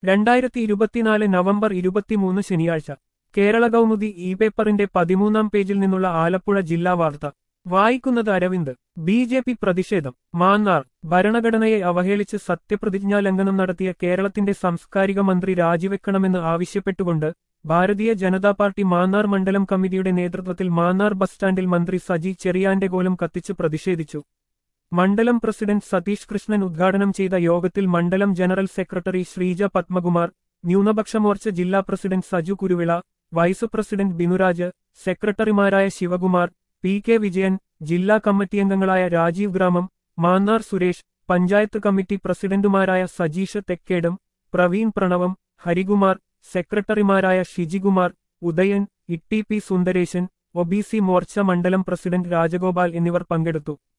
രണ്ടായിരത്തി ഇരുപത്തിനാല് നവംബർ ഇരുപത്തിമൂന്ന് ശനിയാഴ്ച കേരള കൗമുദി ഇ പേപ്പറിന്റെ പതിമൂന്നാം പേജിൽ നിന്നുള്ള ആലപ്പുഴ ജില്ലാ വാർത്ത വായിക്കുന്നത് അരവിന്ദ് ബി ജെ പി പ്രതിഷേധം മാന്നാർ ഭരണഘടനയെ അവഹേളിച്ച് സത്യപ്രതിജ്ഞാ ലംഘനം നടത്തിയ കേരളത്തിന്റെ സാംസ്കാരിക മന്ത്രി രാജിവെക്കണമെന്ന് ആവശ്യപ്പെട്ടുകൊണ്ട് ഭാരതീയ ജനതാ പാർട്ടി മാന്നാർ മണ്ഡലം കമ്മിറ്റിയുടെ നേതൃത്വത്തിൽ മാന്നാർ ബസ് സ്റ്റാൻഡിൽ മന്ത്രി സജി ചെറിയാന്റെ കോലം കത്തിച്ച് പ്രതിഷേധിച്ചു മണ്ഡലം പ്രസിഡന്റ് സതീഷ് കൃഷ്ണൻ ഉദ്ഘാടനം ചെയ്ത യോഗത്തിൽ മണ്ഡലം ജനറൽ സെക്രട്ടറി ശ്രീജ പത്മകുമാർ ന്യൂനപക്ഷ മോർച്ച ജില്ലാ president Saju Kuruvila vice president Binuraj സെക്രട്ടറിമാരായ ശിവകുമാർ പി കെ വിജയൻ ജില്ലാ കമ്മിറ്റി അംഗങ്ങളായ രാജീവ് ഗ്രാമം മാന്നാർ സുരേഷ് പഞ്ചായത്ത് കമ്മിറ്റി പ്രസിഡന്റുമാരായ സജീഷ് തെക്കേടം പ്രവീൺ പ്രണവം ഹരികുമാർ സെക്രട്ടറിമാരായ Shijikumar Udayan E T P Sundaresan OBC Morcha മണ്ഡലം പ്രസിഡന്റ് രാജഗോപാൽ എന്നിവർ പങ്കെടുത്തു